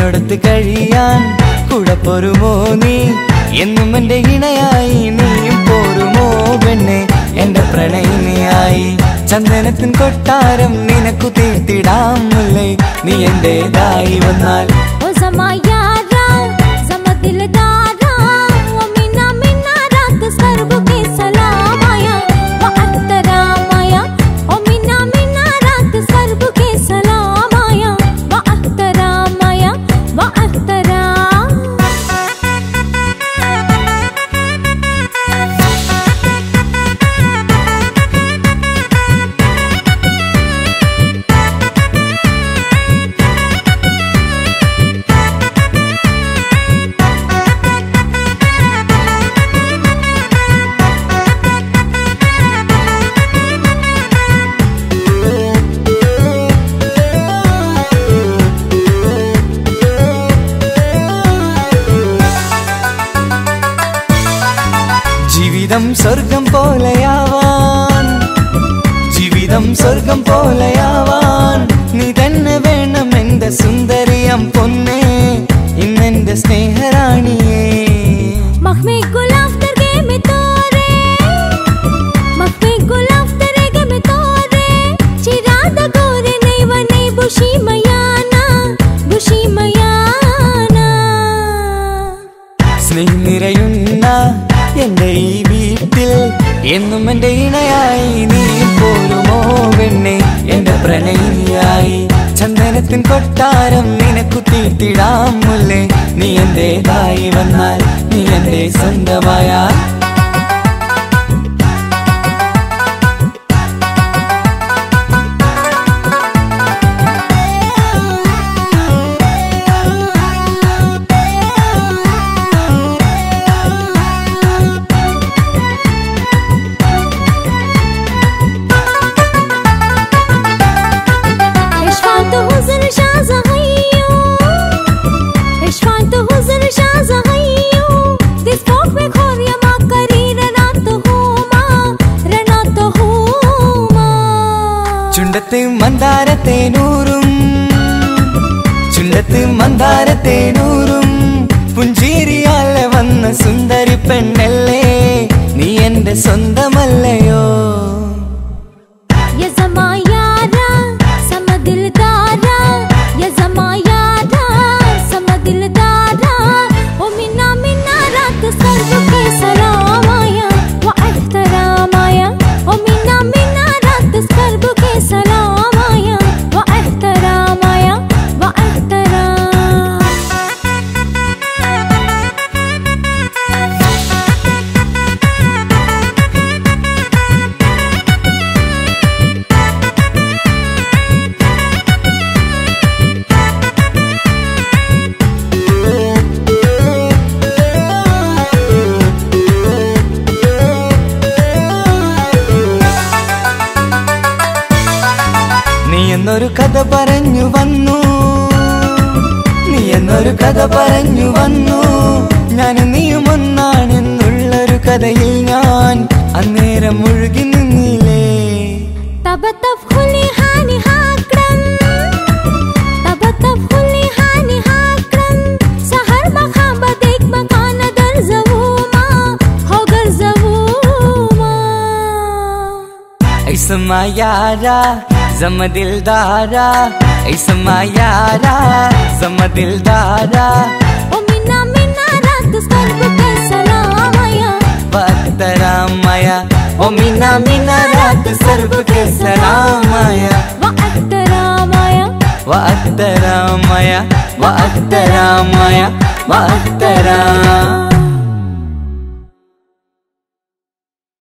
എന്നോടൊത്ത് കഴിയാൻ കൂടെ പോരുമോ നീ എന്നും എന്റെ ഇണയായി നീയും പോരുമോ പെണ്ണെ എന്റെ പ്രണയിനിയായി ചന്ദനത്തിൻ കൊട്ടാരം നിനക്കു തീർത്തിടാം മുല്ലേ നീ എന്റേതായി വന്നാൽ ओ जमा यारा जमा दिलदारा ओ मिना मिना रात सर्व के सलाम आया वो अख्तराम आया ओ मिना मिना रात सर्व के सलाम आया वो अख्तराम आया वो अख्तराम ജീവിതം സ്വർഗം പോലെയാവാൻ ജീവിതം സ്വർഗം പോലെയാവാൻ നീ തന്നെ വേണം എന്റെ സുന്ദരിയം പൊന്നെ ഇന്നെന്റെ സ്നേഹറാണിയേ मख में गुलाब दरगे में तोरे मख में गुलाब दरगे में तोरे चिराद गोरे नहीं वने बुशी मयाना बुशी मयाना സ്നേഹം നിറയുന്ന എന്റെ ഈ വീട്ടിൽ എന്നും എന്റെ ഇണയായി നീ പോരുമോ പെണ്ണെ എന്റെ പ്രണയിനിയായി ചന്ദനത്തിൻ കൊട്ടാരം നിനക്കു തീർത്തിടാം മുല്ലേ നീ എന്റേതായി വന്നാൽ നീ എന്റെ സ്വന്തമായാൽ اشفعت حزن شاز غيو اشفعت حزن شاز غيو दिस फोक में खोरिया मा करी रनात हूमा रनात हूमा ചുണ്ടത്ത് മന്ദാരത്തേനൂറും ചുണ്ടത്ത് മന്ദാരത്തേനൂറും പുഞ്ചിരിയാലെ വന്ന സുന്ദരി പെണ്ണല്ലേ നീ എന്റെ സ്വന്തമല്ലയോ ये जमा यारा सम दिलदारा ये जमा यारा सम दिलदारा ओ मिना मिना रात सर्व के सलाम आया वो एहतराम आया ओ मिना मिना रात सर्व के सलाम आया वो एहतराम आया वो एहतराम നീ എന്നൊരു കഥ പറഞ്ഞു വന്നു നീ എന്നൊരു കഥ പറഞ്ഞു വന്നു ഞാനും നീയും ഒന്നാണെന്നുള്ളൊരു കഥയിൽ ഞാൻ അന്നേരം മുഴുകി നിന്നില്ലേ तब तब खुली हानि हाक्रम तब तब खुली हानि हाक्रम सहर मखाम बदेक मकान दर जवूमा हो गर जवूमा ऐसमा यारा जम दिलदारा ऐसमा यारा जम दिलदारा ओ मिना मिना रात सर्व के सलाम आया वक्तरामया ओ मीना मीना रात सर्व के सलामया व अख्तराम आया वक्तरामया वक्तरामया वक्तराम